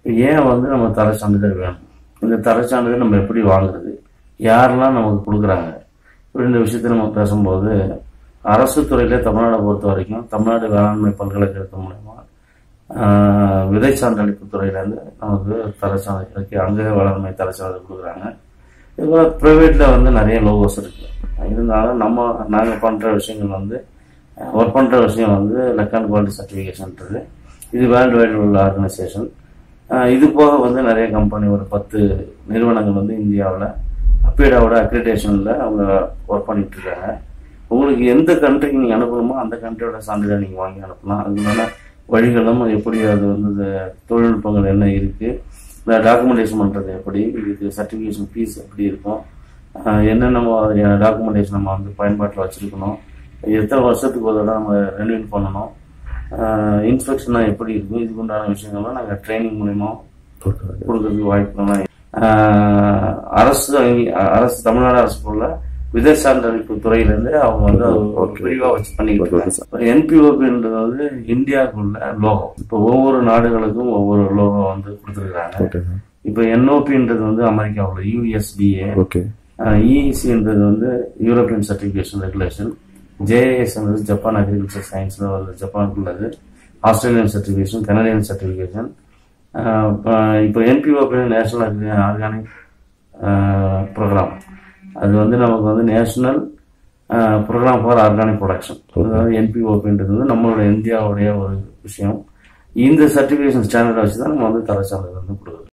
ஏன் வந்து நம்ம தர சான்றிதழ் வேணும் இந்த தர சான்றிதழ் நம்ம எப்படி வாங்குறது யாரெல்லாம் நமக்கு கொடுக்குறாங்க இப்படி இந்த விஷயத்தை நம்ம பேசும்போது அரசு துறையில தமிழ்நாடை பொறுத்த வரைக்கும் தமிழ்நாடு வேளாண்மை பல்கலைக்கழகம் மூலயமா ஆஹ், விதை சான்றளிப்பு துறையிலேருந்து நமக்கு தர சான்றிதழ் அங்கே வேளாண்மை தர சான்றிதழ் கொடுக்குறாங்க இதுபோல ப்ரைவேட்டில் வந்து நிறைய லோகோஸ் இருக்கு இருந்தாலும் நம்ம நாங்கள் பண்ணுற விஷயங்கள் வந்து ஒர்க் பண்ணுற விஷயம் வந்து லெக் அண்ட் குவாலிட்டி சர்டிஃபிகேஷன்ன்றது இது வேர்ல்டு வைடு உள்ள ஆர்கனைசேஷன் இது போக வந்து நிறைய கம்பெனி ஒரு பத்து நிறுவனங்கள் வந்து இந்தியாவில் அப்பீடாவோட அக்ரிடேஷனில் அவங்க ஒர்க் பண்ணிட்டு இருக்காங்க உங்களுக்கு எந்த கண்ட்ரிக்கு நீங்கள் அனுப்பணுமோ அந்த கண்ட்ரியோட சான்றிதழ் நீங்கள் வாங்கி அனுப்பலாம் அதுக்கான வழிகளும் எப்படி அது வந்து இந்த தொழில்நுட்பங்கள் என்ன இருக்குது இந்த டாக்குமெண்டேஷன் பண்ணுறது எப்படி இதுக்கு சர்டிஃபிகேஷன் ஃபீஸ் எப்படி இருக்கும் ஆஹ் என்னென்ன மாதிரியான டாக்குமெண்டேஷன் நம்ம வந்து பயன்பாட்டில் வச்சுருக்கணும் எத்தனை வருஷத்துக்கு ஒரு தடவை நம்ம ரெனியூ பண்ணணும் இன்ஸ்பெக்ஷனா எப்படி இருக்கும் இதுக்கு உண்டான விஷயங்கள்லாம் நாங்கள் ட்ரைனிங் மூலிமா கொடுக்கறதுக்கு வாய்ப்புலாம் ஆஹ் அரசு அங்கி- அரசு தமிழ்நாடு அரசு போல விதை சான்றளிப்பு துறையிலேருந்து அவங்க வந்து அது ஒரு விரிவாக வச்சு பண்ணிக்கிட்டு இருக்காங்க என்பிஓபின்றது வந்து இந்தியாவுக்குள்ள லோகம் இப்போ ஒவ்வொரு நாடுகளுக்கும் ஒவ்வொரு லோகம் வந்து கொடுத்துருக்காங்க ஓகே சார் இப்போ என்ஓபின்றது வந்து அமெரிக்காவில் யூஎஸ்டிஏ ஓகே இஇசின்றது வந்து யூரோப்பியன் சர்டிஃபிகேஷன் ரெகுலேஷன் ஜேஏஎஸ்ன்றது ஜப்பான் அக்ரிகல்ச்சர் சயின்ஸில் வந்து ஜப்பானுக்குள்ளது ஆஸ்திரேலியன் சர்டிஃபிகேஷன் கனடியன் சர்டிஃபிகேஷன் இப்போ என்பிஓபி நேஷனல் ஆர்கானிக் ப்ரோக்ராம் அது வந்து நமக்கு வந்து national programme for organic production அதாவது என்பிஓபின்றது வந்து நம்மளோட இந்தியாவுடைய ஒரு விஷயம் இந்த சர்டிஃபிகேஷன் ஸ்டாண்டர்டை வச்சு தான் நம்ம வந்து தர சான்றிதழ் வந்து கொடுக்குறோம்